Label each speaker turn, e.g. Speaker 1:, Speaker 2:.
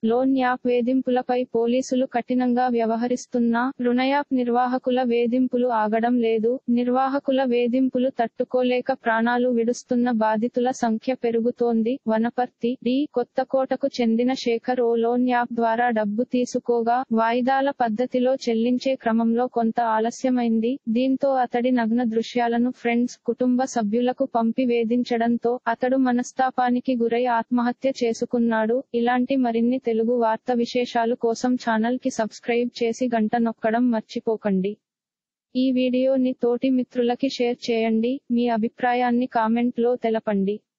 Speaker 1: loan app వేధింపులపై పోలీసులు కఠినంగా వ్యవహరిస్తున్నా రుణ యాప్ నిర్వాహకుల వేధింపులు ఆగడం లేదు నిర్వాహకుల వేధింపులు తట్టుకోలేక ప్రాణాలు విడుస్తున్న బాధితుల సంఖ్య పెరుగుతోంది వనపర్తి డి కొత్తకోటకు చెందిన శేఖర్ ఓ లోన్ యాప్ ద్వారా డబ్బు తీసుకోగా వాయిదాల పద్ధతిలో చెల్లించే క్రమంలో కొంత ఆలస్యమైంది దీంతో అతడి నగ్న దృశ్యాలను ఫ్రెండ్స్ కుటుంబ సభ్యులకు పంపి వేధించడంతో అతడు మనస్తాపానికి గురై ఆత్మహత్య చేసుకున్నాడు ఇలాంటి మరిన్ని తెలుగు వార్త విశేషాలు కోసం ఛానల్ కి సబ్స్క్రైబ్ చేసి గంట నొక్కడం మర్చిపోకండి ఈ వీడియోని తోటి మిత్రులకి షేర్ చేయండి మీ అభిప్రాయాన్ని కామెంట్ లో తెలపండి